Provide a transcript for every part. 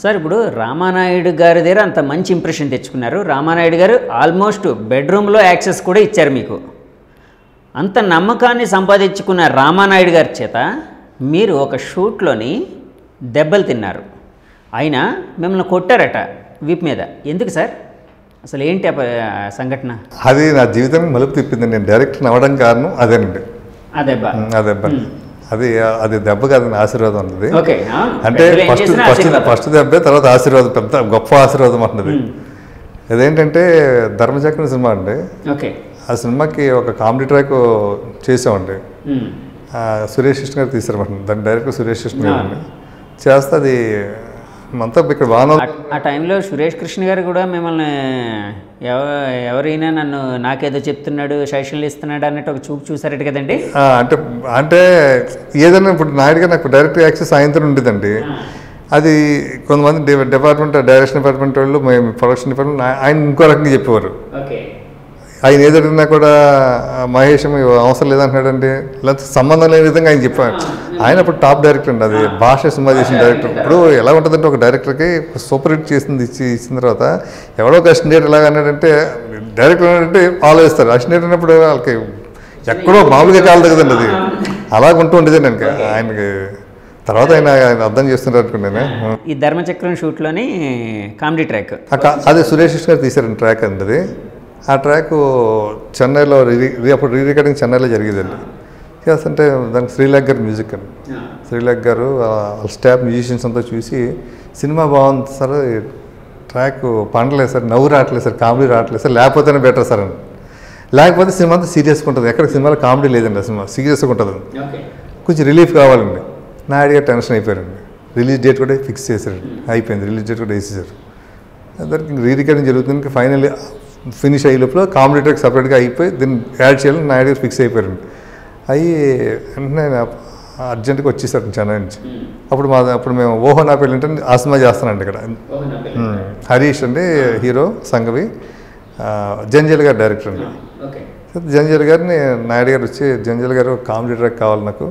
Sir ఇప్పుడు రామానాయుడు గారి దగ్గర అంత మంచి ఇంప్రెషన్ తెచ్చుకున్నారు రామానాయుడు గారు ఆల్మోస్ట్ బెడ్రూమ్లో యాక్సెస్ కూడా ఇచ్చారు మీకు అంత నమ్మకాన్ని సంపాదించుకున్న రామానాయుడు గారి చేత మీరు ఒక షూట్లోని దెబ్బలు తిన్నారు ఆయన మిమ్మల్ని కొట్టారట వీప్ మీద ఎందుకు సార్ అసలు ఏంటి ఆ ప- ఆ సంఘటన అది నా జీవితాన్ని మలుపు తిప్పింది నేను డైరెక్టర్ అవ్వడం కారణం అదేనండి ఆ దెబ్బ ఉమ్, ఆ దెబ్బ అది అది దెబ్బ కాదు నా ఆశీర్వాదం అన్నది ఓకే ఆ? అంటే పెద్దలు ఏం ఫస్ట్ చేసినా ఫస్ట్ ఆశీర్వాదం. ఫస్ట్ దెబ్బే తర్వాత ఆశీర్వాదం పెద్ద గొప్ప ఆశీర్వాదం అంటున్నది అదేంటంటే ధర్మచక్రం సినిమా అండి ఓకే ఆ సినిమాకి ఒక కామెడీ ట్రాక్ చేసామండి ఉమ్. ఆ, సురేష్ కృష్ణ గారు తీసారన్నమాట దాని డైరెక్టర్ సురేష్ కృష్ణ గారు అండి చేస్తే అది అంతా ఇక్కడ వాన ఆ- ఆ టైంలో సురేష్ కృష్ణ గారు కూడా మిమ్మల్ని ఎవ ఎవరైనా నన్ను నాకేదో చెప్తున్నాడు సజెషన్లు ఇస్తున్నాడు అన్నట్టు ఒక చూపు చూసారట కదండి ఆ, అంటే అంటే ఏదైనా ఇప్పుడు నాయుడుగా నాకు డైరెక్ట్ యాక్సెస్ సాయంత్రం ఉండేదండి అది కొంతమంది డి- డిపార్ట్మెంట్ డైరెక్షన్ డిపార్ట్మెంట్ వాళ్ళు మేము ప్రొడక్షన్ డిపార్ట్మెంట్ ఆ- ఆయన ఇంకో రకంగా చెప్పేవారు ఓకే ఆయన ఏదడినా కూడా "ఆ, మహేష్ ఏమో అవసరం లేదంటున్నాడండి లేకపోతే సంబంధం లేని విధంగా ఆయన చెప్పారు ఆయన అప్పుడు టాప్ డైరెక్టర్ అండి అది భాష సినిమా చేసిన డైరెక్టర్ ఇప్పుడు ఎలా ఉంటుందంటే ఒక డైరెక్టర్కి సూపర్ హిట్ చేసింది ఇచ్చి ఇచ్చిన తర్వాత ఎవడో ఒక అసిస్టెంట్ ఎలాగ అన్నాడంటే డైరెక్టర్ అన్నాడంటే ఆలోచిస్తారు అసిస్టెంట్ అన్నప్పుడు వాళ్ళకి ఎక్కడో మామూలుగా కాలు తగ్గదండి అది అలాగ ఉంటూ ఉండేది నేను ఆయనకి తర్వాత ఆయన ఆయన అర్థం చేస్తున్నారు అనుకున్నాను ఈ ధర్మచక్రం షూట్లోని కామెడీ ట్రాక్ ఆ కా- అదే సురేష్ కృష్ణ గారు తీశారండి ట్రాక్ అండి అది ఆ ట్రాక్ చెన్నైలో రీ రీ- అప్పుడు రీ రికార్డింగ్ చెన్నైలో జరిగేదండి చేస్తుంటే దానికి శ్రీలేఖ్ గారు మ్యూజిక్ అండి శ్రీలేఖ్ గారు ఆ, వాళ్ళ స్టాఫ్ మ్యూజిషియన్స్ అంతా చూసి సినిమా బాగుంది సార్ ఈ ట్రాక్ పండలేదు సార్ నవ్వు రావట్లేదు సార్ కామెడీ రావట్లేదు సార్ లేకపోతేనే బెటర్ సార్ అని లేకపోతే సినిమా అంతా సీరియస్గా ఉంటుంది ఎక్కడ సినిమాలో కామెడీ లేదండి ఆ సినిమా సీరియస్గా ఉంటుంది ఓకే కొంచెం రిలీఫ్ కావాలండి నాయుడుగా టెన్షన్ అయిపోయారండి రిలీజ్ డేట్ కూడా ఫిక్స్ చేశారండి అయిపోయింది రిలీజ్ డేట్ కూడా వేసేసారు దానికి రీ రికార్డింగ్ జరుగుతుంది ఫైనల్ ఫినిష్ అయ్యే లోపల కామెడీ ట్రాక్ సపరేట్గా అయిపోయి దీన్ని యాడ్ చేయాలని నాయుడు గారు ఫిక్స్ అయిపోయారండి అయ్యి వెంటనే అర్జెంట్గా వచ్చేసారు చెన్నై నుంచి అప్పుడు మా అప్పుడు మేము ఓహో నా పెళ్ళి అంటే ఆ సినిమా చేస్తానండి ఇక్కడ ఉమ్, హరీష్ అండి హీరో సంగవి ఆ, జంజల్ గారు డైరెక్టర్ అండి ఓకే జంజల్ గారిని నాయుడు గారు వచ్చి జంజల్ గారు కామెడీ ట్రాక్ కావాలి నాకు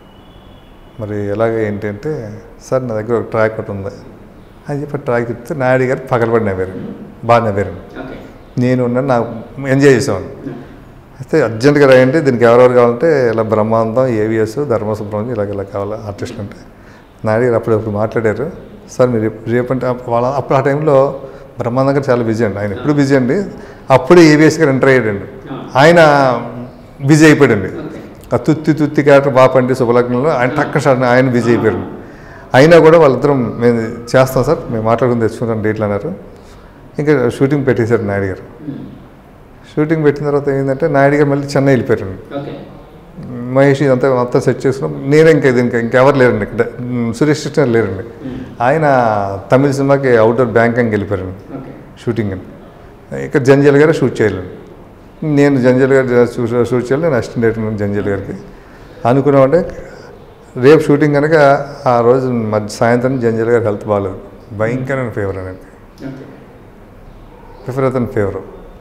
మరి ఎలాగ ఏంటి అంటే సార్ నా దగ్గర ఒక ట్రాక్ ఒకటి ఉంది అని చెప్పి ట్రాక్ చెప్తే నాయుడు గారు పగలబడి నవ్వారు బాగా నవ్వారు ఓకే నేను ఉన్నాను నాకు ఎంజాయ్ చేసాను అయితే అర్జెంట్గా రాయండి దీనికి ఎవరెవరు కావాలంటే ఇలా బ్రహ్మానందం ఏవిఎస్ ధర్మసుబ్రహ్మణ్యం ఇలాగ ఇలా కావాలి ఆర్టిస్టులు అంటే నాయుడు గారు అప్పుడప్పుడు మాట్లాడారు సార్ మీరు రేపు రేపంటే అప్పుడు వాళ్ళ అప్పుడు ఆ టైంలో బ్రహ్మానందం గారు చాలా బిజీ అండి ఆయన ఎప్పుడు బిజీ అండి అప్పుడే ఏవిఎస్ గారు ఎంటర్ అయ్యాడండి ఆయన బిజీ అయిపోయాడండి ఆ తుత్తి తుత్తి క్యారెక్టర్ బాగా పండి శుభలగ్నంలో ఆయన టక్క షాట్ ఆయన బిజీ అయిపోయారు అయినా కూడా వాళ్ళిద్దరం మేము చేస్తాం సార్ మేము మాట్లాడుకుని తెచ్చుకుంటాం డేట్లు అన్నారు ఇంకా షూటింగ్ పెట్టేశారు నాయుడు గారు షూటింగ్ పెట్టిన తర్వాత ఏంటంటే నాయుడు గారు మళ్ళీ చెన్నై వెళ్ళిపోయారు ఓకే మహేష్ ఇదంతా మొత్తం సెట్ చేసుకున్నాం నేనే ఇంకా ఇది ఇంకా ఇంకెవరు లేరండి ఇక్కడ ఉమ్, సురేష్ కృష్ణ గారు లేరండి ఆయన తమిళ సినిమాకి అవుట్డోర్ బ్యాంకాంగ్ వెళ్ళిపోయారండి ఓకే షూటింగ్ అని ఇక్కడ జంజల్ గారు షూట్ చేయాలండి నేను జంజల్ గారు షూ- షూట్ చేయాలి నేను అసిస్టెంట్ డైరెక్టర్ జంజల్ గారికి అనుకున్నామంటే రేపు షూటింగ్ కనుక ఆ రోజు మధ్య సాయంత్రం జంజల్ గారి హెల్త్ బాగాలేదు భయంకరమైన ఫీవర్ అనేది ఓకే విపరీతమైన ఫీవర్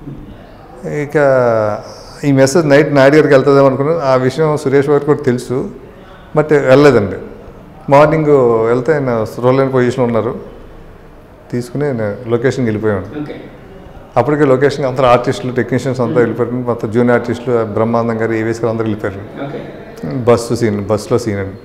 ఇక ఈ మెసేజ్ నైట్ నాయుడు గారికి వెళ్తుందేమో అనుకున్నాను ఆ విషయం సురేష్ గారికి కూడా తెలుసు బట్ వెళ్ళలేదండి మార్నింగ్ వెళ్తే ఆయన స్రోలేని పొజిషన్లో ఉన్నారు తీసుకుని నేను లొకేషన్కి వెళ్ళిపోయాను ఓకే అప్పటికే లొకేషన్ అంతా ఆర్టిస్టులు టెక్నీషియన్స్ అంతా వెళ్ళిపోయారు మొత్తం జూనియర్ ఆర్టిస్టులు బ్రహ్మానందం గారు ఏవిఎస్ గారు అందరూ వెళ్ళిపోయారు ఓకే బస్సు సీన్ బస్సులో సీన్ అండి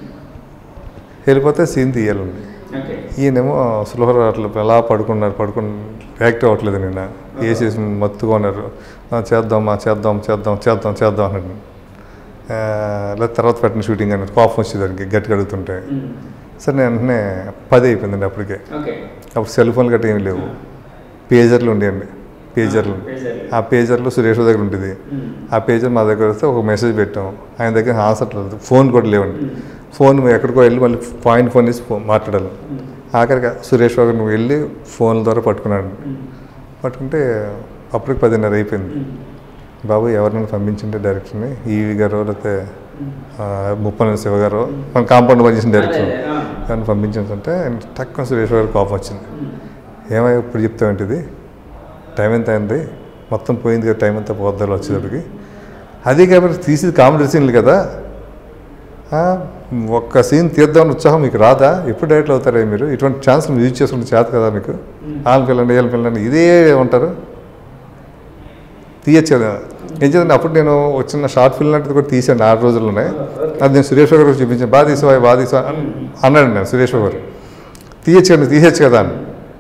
వెళ్ళిపోతే సీన్ తీయాలండి ఓకే ఈయనేమో స్లోహ అట్లా ఎలా పడుకున్నారు పడుకుని యాక్టివ్ అవ్వట్లేదు నిన్న వేసేసి మత్తుగా ఉన్నారు "ఆ, చేద్దామా చేద్దాం చేద్దాం చేద్దాం చేద్దాం అన్నాడు ఆ, లేదా తర్వాత పెట్టిన షూటింగ్ అన్నట్టు కోపం వచ్చేదానికి గట్టిగా అడుగుతుంటే సరే నేను వెంటనే పది అయిపోయిందండి అప్పటికే ఓకే అప్పుడు సెల్ ఫోన్లు గట్రా ఏమి లేవు పేజర్లు ఉండేయండి పేజర్లు ఆ పేజర్లో సురేష్ దగ్గర ఉంటుంది ఆ పేజర్ మా దగ్గర వస్తే ఒక మెసేజ్ పెట్టాం ఆయన దగ్గర ఆన్సర్ లేదు ఫోన్ కూడా లేవండి ఫోన్ ఎక్కడికో వెళ్ళి మళ్ళీ పాయింట్ ఫోన్ చేసి ఫో- మాట్లాడాలి ఆఖరికి సురేష్ బాబు నువ్వు వెళ్ళి ఫోన్ ద్వారా పట్టుకున్నాడు పట్టుకుంటే అప్పటికి పదిన్నర అయిపోయింది బాబు ఎవరినైనా పంపించింటే డైరెక్టర్ని ఈవి గారు లేకపోతే ఆ, ముప్పన శివ గారు మన కాంపౌండ్ పనిచేసిన డైరెక్టర్ కానీ పంపించిందంటే తక్కువ సురేష్ గారు కోపం వచ్చింది ఏమై ఇప్పుడు చెప్తావేంటిది టైం ఎంత అయింది మొత్తం పోయింది కదా టైం అంతా పోద్దాలు వచ్చేటప్పటికి అది కాబట్టి తీసి కామెడీ సీన్లు కదా "ఆ, ఒక్క సీన్ తీద్దామని ఉత్సాహం మీకు రాదా ఎప్పుడు డైరెక్ట్ అవుతారా మీరు ఇటువంటి ఛాన్స్ మీరు యూజ్ చేసుకుంటే చేత కదా మీకు వాళ్ళని పిల్లండి వీళ్ళని పిల్లండి ఇదే ఉంటారు తీయచ్చు కదా ఏం చేద్దాం అప్పుడు నేను వచ్చిన షార్ట్ ఫిల్మ్ లాంటిది కూడా తీసాను ఆరు రోజుల్లోనే అది నేను సురేష్ బాబు గారికి చూపించాను బాగా తీసుకోవాలి బాగా తీసుకో అన్నాడు నేను సురేష్ బాబు గారు తీయచ్చు కదా తీయచ్చు కదా అని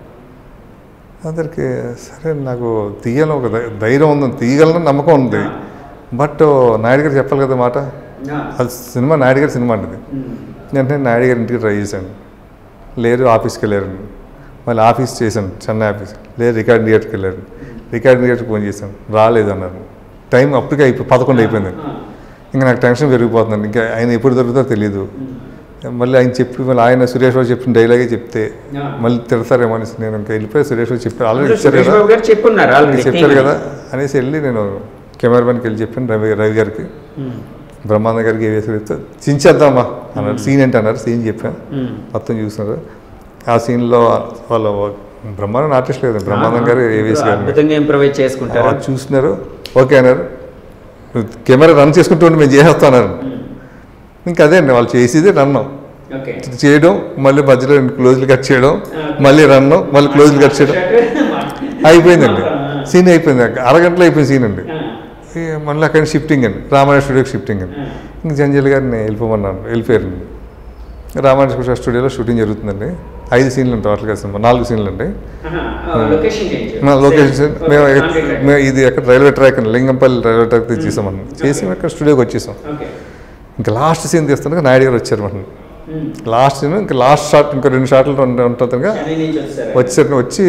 అందరికి సరే నాకు తీయాలని ఒక ధై- ధైర్యం ఉంది తీయగలని నమ్మకం ఉంది బట్ నాయుడు గారు చెప్పాలి కదా మాట అది సినిమా నాయుడు గారి సినిమా అండి వెంటనే నాయుడు గారి ఇంటికి ట్రై చేశాను లేరు ఆఫీస్కి వెళ్ళారు మళ్ళీ ఆఫీస్ చేశాను చెన్నై ఆఫీస్ లేదు రికార్డింగ్ థియేటర్కి వెళ్ళారు రికార్డింగ్ థియేటర్కి ఫోన్ చేశాను రాలేదు అన్నారు టైం అప్పటికే అయిపో పదకొండు అయిపోయింది ఇంకా నాకు టెన్షన్ పెరిగిపోతుందండి ఇంకా ఆయన ఎప్పుడు దొరుకుతారో తెలియదు మళ్ళీ ఆయన చెప్పి మళ్ళీ ఆయన సురేష్ బాబు చెప్పిన డైలాగే చెప్తే మళ్ళీ తిడతారేమో అనేసి నేను ఇంకా వెళ్ళిపోయి సురేష్ బాబు చెప్పారు ఆల్రెడీ ఇచ్చారు సురేష్ కదా బాబు గారు చెప్పున్నారు ఆల్రెడీ చెప్పారు కదా అనేసి వెళ్ళి నేను కెమెరామెన్కి వెళ్ళి చెప్పాను రవి రవి గారికి బ్రహ్మానంద గారికి ఏ వేసి చెప్తే చించేద్దామా అన్నారు సీన్ ఏంటి అన్నారు సీన్ చెప్పాను మొత్తం చూస్తున్నారు ఆ సీన్లో వాళ్ళ బ్రహ్మానంద ఆర్టిస్ట్ లేదు బ్రహ్మానందం గారు ఏ వేసి గారు అద్భుతంగా ఇంప్రవైజ్ చేసుకుంటారు వాళ్ళు చూస్తున్నారు ఓకే అన్నారు నువ్వు కెమెరా రన్ చేసుకుంటూ ఉండి మేము చేసేస్తాం అన్నారు ఇంకా అదే అండి వాళ్ళు చేసేది రన్ ఓకే చేయడం మళ్ళీ మధ్యలో క్లోజ్లు కట్ చేయడం మళ్ళీ రన్ మళ్ళీ క్లోజ్లు కట్ చేయడం అయిపోయిందండి సీన్ అయిపోయింది అరగంటలో అయిపోయింది సీన్ అండి ఈ మళ్ళీ అక్కడ షిఫ్టింగ్ అండి రామాయణ స్టూడియోకి షిఫ్టింగ్ అండి ఇంక జంజల్ గారిని వెళ్ళిపోమన్నాను వెళ్ళిపోయారు రామాయణ స్టూడియోలో షూటింగ్ జరుగుతుందండి ఐదు సీన్లు ఉంటాయి టోటల్గా సినిమా నాలుగు సీన్లు అండి లొకేషన్ చేంజ్ మా లొకేషన్ మేము మేము ఇది ఎక్కడ రైల్వే ట్రాక్ అండి లింగంపల్లి రైల్వే ట్రాక్ తీసేసామన్నాం చేసి అక్కడ స్టూడియోకి వచ్చేసాం ఓకే ఇంకా లాస్ట్ సీన్ తీస్తుండగా నాయుడు గారు వచ్చారు మాట లాస్ట్ సీన్ ఇంకా లాస్ట్ షాట్ ఇంకా రెండు షాట్లు ఉంటుందిగా చెన్నై నుంచి వచ్చారు వచ్చారు వచ్చి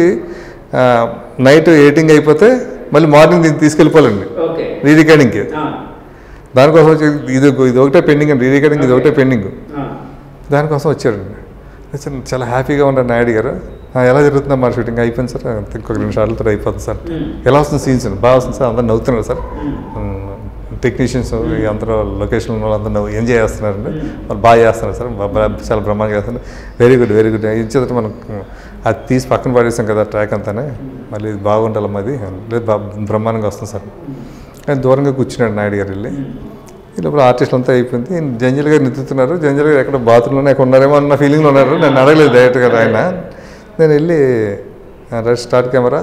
నైట్ ఎయిటింగ్ అయిపోతే మళ్ళీ మార్నింగ్ దీన్ని తీసుకెళ్ళిపోవాలండి ఓకే రీ రికార్డింగ్కి దానికోసం వచ్చి ఇది ఇది ఒకటే పెండింగ్ అండి రీ రికార్డింగ్ ఇది ఒకటే పెండింగ్ దానికోసం వచ్చారండి వచ్చారు చాలా హ్యాపీగా ఉన్నారు నాయుడు గారు "ఆ, ఎలా జరుగుతుందా మా షూటింగ్ అయిపోయింది సార్ అంతే ఇంకొక రెండు షాట్లతో అయిపోతుంది సార్ ఎలా వస్తుంది సీన్స్ బాగా వస్తుంది సార్ అందరు నవ్వుతున్నారు సార్ టెక్నీషియన్స్ అందరూ లొకేషన్ ఉన్న వాళ్ళందరూ నవ్వు ఎంజాయ్ చేస్తున్నారండి వాళ్ళు బాగా చేస్తున్నారు సార్ బా- బా- చాలా బ్రహ్మాండంగా చేస్తున్నారు వెరీ గుడ్ వెరీ గుడ్ ఇచ్చేది మనం అది తీసి పక్కన పడేసాం కదా ట్రాక్ అంతానే మళ్ళీ ఇది బాగుండాలమ్మా అది లేదు బా- బ్రహ్మాండంగా వస్తుంది సార్ కానీ దూరంగా కూర్చున్నాడు నాయుడు గారు వెళ్ళి ఈ లోపల ఆర్టిస్టులు అంతా అయిపోయింది జంజల్ గారు నిద్దుతున్నారు జంజల్ గారు ఎక్కడ బాత్రూంలోనే ఎక్కడ ఉన్నారేమో అన్న ఫీలింగ్లో ఉన్నారు నేను అడగలేదు డైరెక్ట్గా ఆయన నేను వెళ్ళి రెడ్ స్టార్ట్ కెమెరా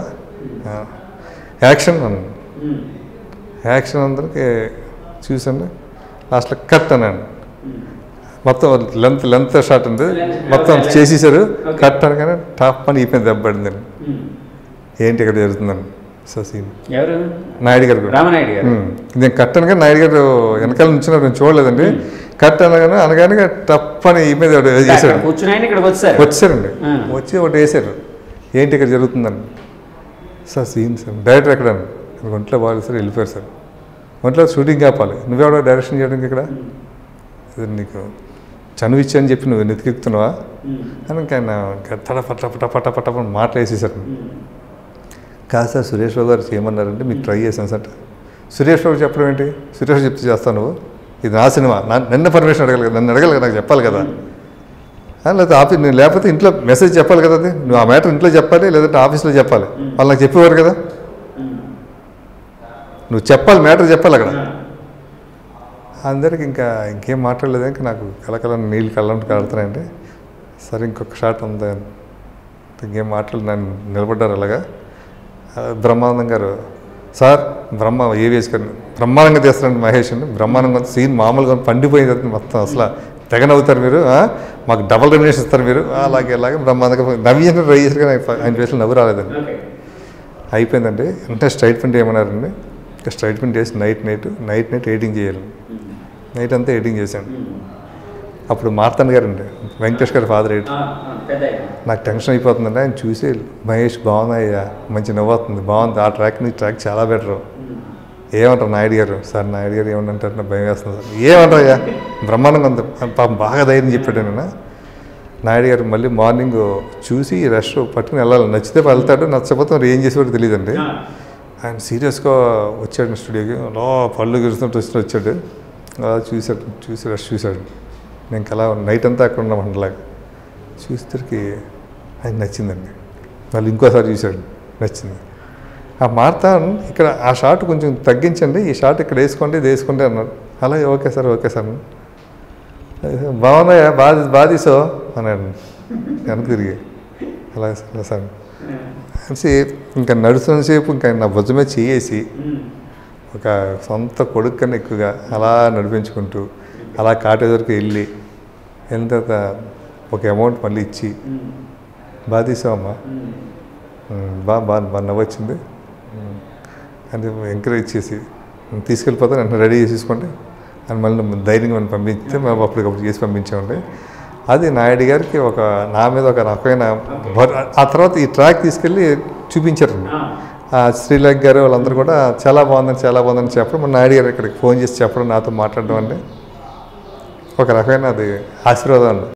యాక్షన్ అన్నాను యాక్షన్ అందరికి చూసాను లాస్ట్లో కట్ అన్నాను మొత్తం లెంత్ లెంత్ షాట్ ఉంది మొత్తం చేసేసారు కట్ అనగానే టాప్ అని అయిపోయింది దెబ్బడిందని ఏంటి ఇక్కడ జరుగుతుందని సో సీన్ ఎవరు నాయుడు గారు కూడా. రామనాయుడు గారు ఉమ్. నేను కట్ అనగా నాయుడు గారు వెనకాల నుంచి నేను చూడలేదండి కట్ అనగానే అనగానే టప్ అని ఈ మీద ఒకటి అక్కడ చేశాడు కూర్చుని ఆయన ఇక్కడ వచ్చారు వచ్చారండి ఆ. వచ్చి ఒకటి వేసారు ఏంటి ఇక్కడ జరుగుతుందని సార్ సీన్ సార్ డైరెక్టర్ ఎక్కడ ఒంట్లో బాగాలేదు సార్ వెళ్ళిపోయారు సార్ ఒంట్లో షూటింగ్ ఆపాలి నువ్వెవడో డైరెక్షన్ చేయడానికి ఇక్కడ ఇది నీకు చనువు ఇచ్చా అని చెప్పి నువ్వు నెతికెక్కుతున్నావా అని ఇంకా ఆయన ఇంకా తడ పట్ట పట్ట పట్ట పట్ట పట్ట మాటలు వేసేసారు కాదు సార్ సురేష్ బాబు గారు చేయమన్నారంటే మీకు ట్రై చేశాను సార్ సురేష్ బాబు చెప్పడం ఏంటి సురేష్ బాబు చెప్తే చేస్తాను నువ్వు ఇది నా సినిమా నా నిన్న పర్మిషన్ అడగాలి కదా నన్ను అడగాలి కదా నాకు చెప్పాలి కదా ఆ, లేకపోతే ఆఫీస్ నేను లేకపోతే ఇంట్లో మెసేజ్ చెప్పాలి కదా అది నువ్వు ఆ మ్యాటర్ ఇంట్లో చెప్పాలి లేదంటే ఆఫీస్లో చెప్పాలి వాళ్ళు నాకు చెప్పేవారు కదా నువ్వు చెప్పాలి మ్యాటర్ చెప్పాలి అక్కడ అందరికి ఇంకా ఇంకేం మాట్లాడలేదు ఇంకా నాకు కలకల నీళ్ళు కళ్ళంటి కాడుతున్నాయండి సరే ఇంకొక షాట్ ఉంది ఇంకేం మాట్లాడి నన్ను నిలబడ్డారు అలాగా ఆ, బ్రహ్మానందం గారు సార్ బ్రహ్మ ఏ వేసుకొని బ్రహ్మాండంగా తీస్తారండి మహేష్ అండి బ్రహ్మాండంగా సీన్ మామూలుగా పండిపోయింది అది మొత్తం అసలు తెగ నవ్వుతారు మీరు ఆ? మాకు డబల్ రెమ్యునేషన్ ఇస్తారు మీరు అలాగే అలాగే బ్రహ్మాండంగా నవ్వి ట్రై చేశారు కానీ ఆయన ఫేస్లో నవ్వు రాలేదండి ఓకే అయిపోయిందండి అంటే స్ట్రైట్ ప్రింట్ ఏమన్నారండి ఇంకా స్ట్రైట్ ప్రింట్ చేసి night night night night editing చేయాలి నైట్ అంతా ఎడిటింగ్ చేశాను అప్పుడు మార్తాండ్ గారు అండి వెంకటేష్ గారి ఫాదర్ ఎడిటర్ పెద్ద నాకు టెన్షన్ అయిపోతుందండి ఆయన చూసి మహేష్ బాగున్నాయ్యా మంచి నవ్వుతుంది బాగుంది ఆ ట్రాక్ నీ ట్రాక్ చాలా బెటర్ ఏమంటారు నాయుడు గారు సార్ నాయుడు గారు ఏమంటారు నాకు భయం వేస్తుంది సార్ ఏమంటారు అయ్యా బ్రహ్మాండంగా ఉంది పాపం బాగా ధైర్యం చెప్పాడు నేను నాయుడు గారు మళ్ళీ మార్నింగ్ చూసి రష్ పట్టుకుని వెళ్ళాలి నచ్చితే వెళ్తాడు నచ్చకపోతే మరి ఏం చేసేవాడు తెలియదండి ఆయన సీరియస్గా వచ్చాడు స్టూడియోకి లో పళ్ళు గిరుస్తుంటే వచ్చి వచ్చాడు అలా చూశాడు చూసి రష్ చూశాడు నేను అలా నైట్ అంతా అక్కడ ఉన్నాం అలాగా చూసేసరికి ఆయన నచ్చిందండి మళ్ళీ ఇంకోసారి చూశాడు నచ్చింది ఆ మార్తాన్ ఇక్కడ ఆ షాట్ కొంచెం తగ్గించండి ఈ షాట్ ఇక్కడ వేసుకోండి ఇది వేసుకోండి అన్నాడు అలాగే ఓకే సార్ ఓకే సార్ బాగున్నాయా బాగా బాగా తీసావు అన్నాడు వెనక్కి తిరిగి అలా అలా సార్ అనేసి ఇంకా నడుస్తున్నసేపు ఇంకా నా భుజమే చేసి ఒక సొంత కొడుకు కన్నా ఎక్కువగా అలా నడిపించుకుంటూ అలా కాటేజ్ వరకు వెళ్ళి వెళ్ళిన తర్వాత ఒక అమౌంట్ మళ్ళీ ఇచ్చి బాగా తీసావమ్మా ఉమ్, బాగా బాగా బాగా నవ్వొచ్చింది ఉమ్, అని ఎంకరేజ్ చేసి "ఉమ్, తీసుకెళ్ళిపోతాను వెంటనే రెడీ చేసేసుకోండి అని మళ్ళీ ధైర్యంగా మనం పంపించితే మేము అప్పటికప్పుడు చేసి పంపించామండి అది నాయుడు గారికి ఒక నా మీద ఒక రకమైన భర- ఆ తర్వాత ఈ ట్రాక్ తీసుకెళ్ళి చూపించారు ఆ శ్రీలేఖ గారు వాళ్ళందరూ కూడా చాలా బాగుందని చాలా బాగుందని చెప్పడం మన నాయుడు గారు ఇక్కడికి ఫోన్ చేసి చెప్పడం నాతో మాట్లాడడం అంటే ఒక రకమైన అది ఆశీర్వాదం అండి